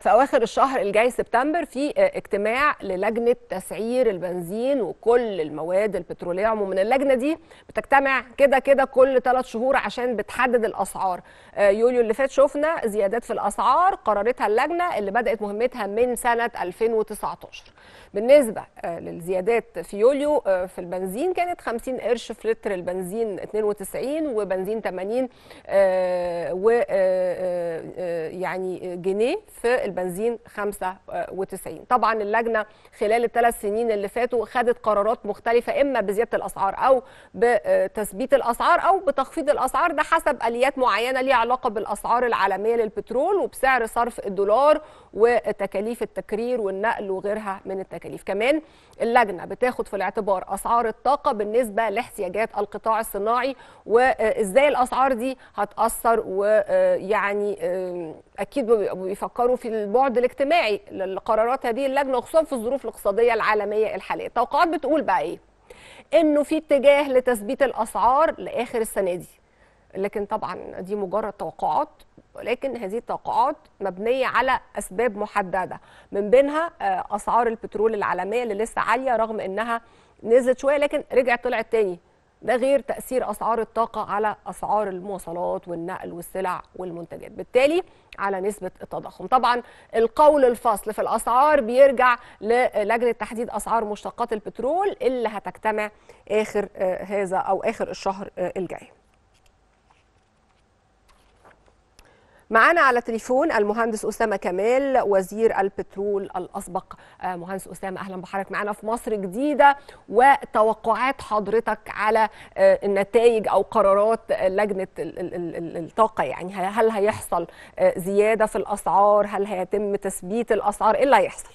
في اواخر الشهر الجاي سبتمبر في اجتماع للجنه تسعير البنزين وكل المواد البتروليه عموما اللجنه دي بتجتمع كده كده كل ثلاث شهور عشان بتحدد الاسعار يوليو اللي فات شفنا زيادات في الاسعار قررتها اللجنه اللي بدات مهمتها من سنه 2019 بالنسبه للزيادات في يوليو في البنزين كانت 50 قرش في لتر البنزين 92 وبنزين 80 و يعني جنيه في البنزين 95 طبعا اللجنه خلال الثلاث سنين اللي فاتوا خدت قرارات مختلفه اما بزياده الاسعار او بتثبيت الاسعار او بتخفيض الاسعار ده حسب اليات معينه ليها علاقه بالاسعار العالميه للبترول وبسعر صرف الدولار وتكاليف التكرير والنقل وغيرها من التكاليف كمان اللجنه بتاخد في الاعتبار اسعار الطاقه بالنسبه لاحتياجات القطاع الصناعي وازاي الاسعار دي هتاثر ويعني اكيد بيفكروا في البعد الاجتماعي لقرارات هذه اللجنه خصوصا في الظروف الاقتصاديه العالميه الحاليه التوقعات بتقول بقى ايه انه في اتجاه لتثبيت الاسعار لاخر السنه دي لكن طبعا دي مجرد توقعات ولكن هذه التوقعات مبنيه على اسباب محدده من بينها اسعار البترول العالميه اللي لسه عاليه رغم انها نزلت شويه لكن رجعت طلعت تاني ده غير تاثير اسعار الطاقه على اسعار المواصلات والنقل والسلع والمنتجات بالتالي على نسبه التضخم طبعا القول الفصل في الاسعار بيرجع للجنه تحديد اسعار مشتقات البترول اللي هتجتمع اخر هذا او اخر الشهر الجاي معانا على تليفون المهندس أسامة كمال وزير البترول الأسبق مهندس أسامة أهلا بحضرتك معانا في مصر جديدة وتوقعات حضرتك على النتائج أو قرارات لجنة الطاقة يعني هل هيحصل زيادة في الأسعار هل هيتم تثبيت الأسعار إيه اللي هيحصل؟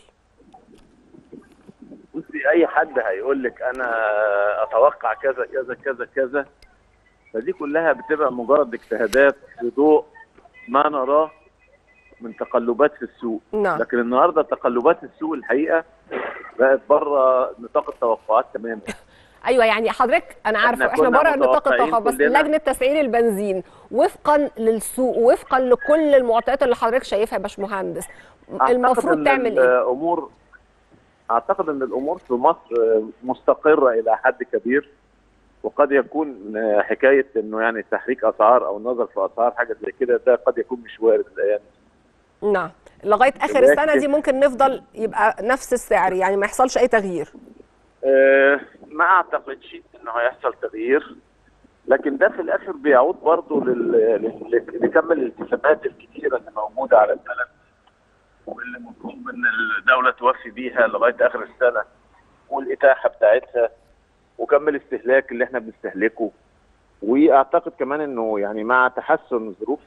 بصي أي حد هيقول لك أنا أتوقع كذا كذا كذا كذا فدي كلها بتبقى مجرد اجتهادات في ضوء ما نراه من تقلبات في السوق نعم. لكن النهارده تقلبات السوق الحقيقه بقت بره نطاق التوقعات تماما ايوه يعني حضرتك انا عارفه احنا, احنا بره نطاق التوقعات بس لجنه تسعير البنزين وفقا للسوق وفقا لكل المعطيات اللي حضرتك شايفها يا باشمهندس المفروض تعمل ايه؟ الامور اعتقد ان الامور في مصر مستقره الى حد كبير وقد يكون حكايه انه يعني تحريك اسعار او النظر في اسعار حاجه زي كده ده قد يكون مش وارد الايام نعم لغايه اخر السنه دي ممكن نفضل يبقى نفس السعر يعني ما يحصلش اي تغيير أه ما اعتقدش انه هيحصل تغيير لكن ده في الاخر بيعود برضه لكم الالتزامات الكثيره اللي موجوده على البلد واللي مطلوب ان الدوله توفي بيها لغايه اخر السنه والاتاحه بتاعتها وكم الاستهلاك اللي احنا بنستهلكه واعتقد كمان انه يعني مع تحسن ظروف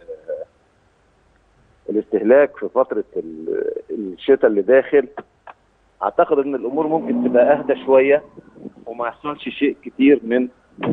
الاستهلاك في فتره الشتاء اللي داخل اعتقد ان الامور ممكن تبقى اهدى شويه وما يحصلش شيء كتير من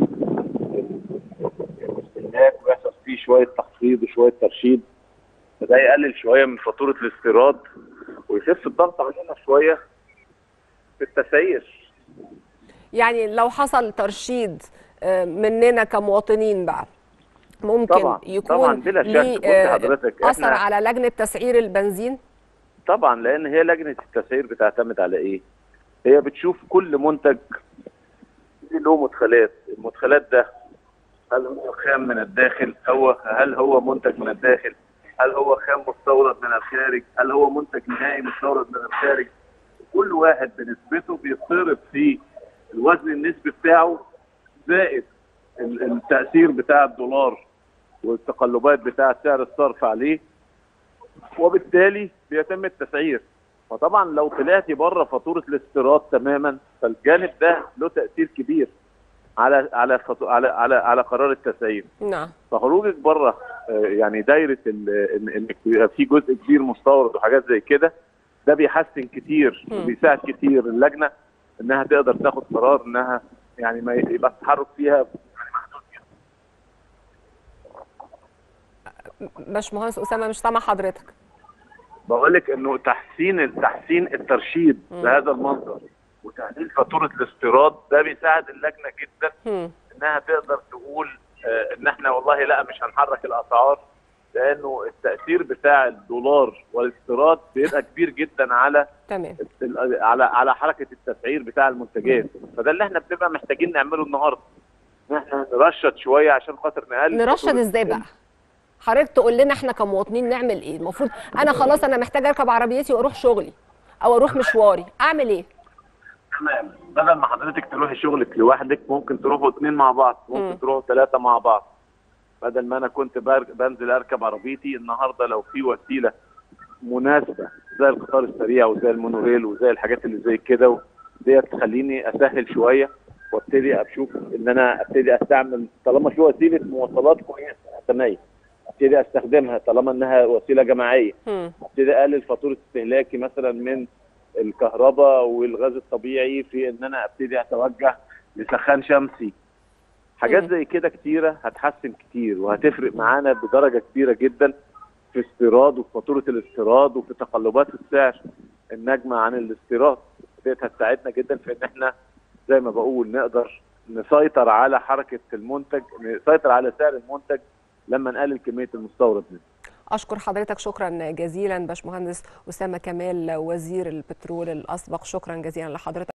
الاستهلاك ويحصل فيه شويه تخفيض وشويه ترشيد فده يقلل شويه من فاتوره الاستيراد ويخف الضغط علينا شويه في التسعير يعني لو حصل ترشيد مننا كمواطنين بقى ممكن طبعا يكون طبعا بلا شك حضرتك اثر على لجنه تسعير البنزين طبعا لان هي لجنه التسعير بتعتمد على ايه هي بتشوف كل منتج له مدخلات المدخلات ده هل هو خام من الداخل هو هل هو منتج من الداخل هل هو خام مستورد من الخارج هل هو منتج نهائي مستورد من الخارج كل واحد بنسبته بيتصرف في الوزن النسبي بتاعه زائد التاثير بتاع الدولار والتقلبات بتاعه سعر الصرف عليه وبالتالي بيتم التسعير فطبعا لو طلعتي بره فاتوره الاستيراد تماما فالجانب ده له تاثير كبير على على على على, على قرار التسعير نعم فخروجك بره يعني دايره انك يبقى في جزء كبير مستورد وحاجات زي كده ده بيحسن كتير وبيساعد كتير اللجنه انها تقدر تاخد قرار انها يعني ما يبقى التحرك فيها باشمهندس اسامه مش سامع حضرتك بقول لك انه تحسين تحسين الترشيد بهذا المنظر وتقليل فاتوره الاستيراد ده بيساعد اللجنه جدا مم. انها تقدر تقول آه ان احنا والله لا مش هنحرك الاسعار لانه التاثير بتاع الدولار والاستيراد بيبقى كبير جدا على تمام ال- على على حركه التسعير بتاع المنتجات فده اللي احنا بنبقى محتاجين نعمله النهارده ان احنا نرشد شويه عشان خاطر نقلل نرشد فاتورة ازاي بقى حضرتك تقول لنا احنا كمواطنين نعمل ايه المفروض انا خلاص انا محتاجه اركب عربيتي واروح شغلي او اروح مشواري اعمل ايه تمام بدل ما حضرتك تروحي شغلك لوحدك ممكن تروحوا اتنين مع بعض مم. ممكن تروحوا ثلاثه مع بعض بدل ما انا كنت بر- بنزل اركب عربيتي النهارده لو في وسيله مناسبه زي القطار السريع وزي المونوريل وزي الحاجات اللي زي كده ديت تخليني اسهل شويه وابتدي اشوف ان انا ابتدي استعمل طالما في وسيله مواصلات كويسه حسنيه ابتدي استخدمها طالما انها وسيله جماعيه مم. ابتدي اقلل فاتوره استهلاكي مثلا من الكهرباء والغاز الطبيعي في ان انا ابتدي اتوجه لسخان شمسي حاجات مم. زي كده كتيره هتحسن كتير وهتفرق معانا بدرجه كبيره جدا في استيراد وفي فاتوره الاستيراد وفي تقلبات السعر الناجمه عن الاستيراد ديت هتساعدنا جدا في ان احنا زي ما بقول نقدر نسيطر على حركه المنتج نسيطر على سعر المنتج لما نقلل كميه المستورد منه اشكر حضرتك شكرا جزيلا باشمهندس اسامه كمال وزير البترول الاسبق شكرا جزيلا لحضرتك